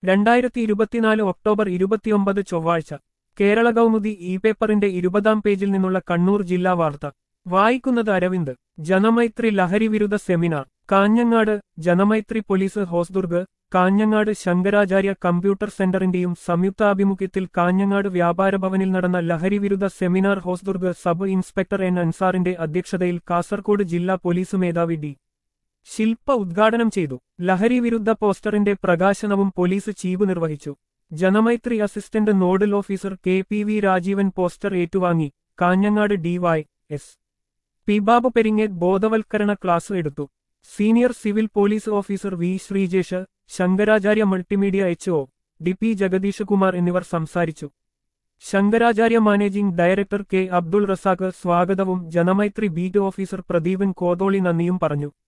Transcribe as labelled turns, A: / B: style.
A: രണ്ടായിരത്തി ഇരുപത്തിനാല് ഒക്ടോബർ ഇരുപത്തിയൊമ്പത് ചൊവ്വാഴ്ച കേരള കൗമുദി ഇ പേപ്പറിന്റെ ഇരുപതാം പേജിൽ നിന്നുള്ള കണ്ണൂർ ജില്ലാ വാർത്ത വായിക്കുന്നത് അരവിന്ദ് ജനമൈത്രി ലഹരി വിരുദ്ധ seminar Kanhangad Janamaithri police Hosdurg Kanhangad Shankaracharya computer സെന്ററിന്റെയും സംയുക്താഭിമുഖ്യത്തിൽ കാഞ്ഞങ്ങാട് വ്യാപാര ഭവനിൽ നടന്ന ലഹരി വിരുദ്ധ seminar Hosdurg sub inspector N അൻസാറിന്റെ അധ്യക്ഷതയിൽ കാസർകോട് ജില്ലാ പോലീസ് മേധാവി ഡി ശില്പ ഉദ്ഘാടനം ചെയ്തു ലഹരി വിരുദ്ധ പോസ്റ്ററിന്റെ പ്രകാശനവും പോലീസ് ചീഫ് നിർവഹിച്ചു Janamaithri assistant nodal officer K P V Rajeevan poster ഏറ്റുവാങ്ങി Kanhangad DY S P Babu Peringeth ബോധവൽക്കരണ ക്ലാസ് എടുത്തു senior civil police officer V Sreejesh Shankaracharya multimedia H O D P Jagadish Kumar എന്നിവർ സംസാരിച്ചു Shankaracharya managing director K Abdul Razak സ്വാഗതവും ജനമൈത്രി ബീറ്റ് ഓഫീസർ പ്രദീപൻ കോതോളി നന്ദിയും പറഞ്ഞു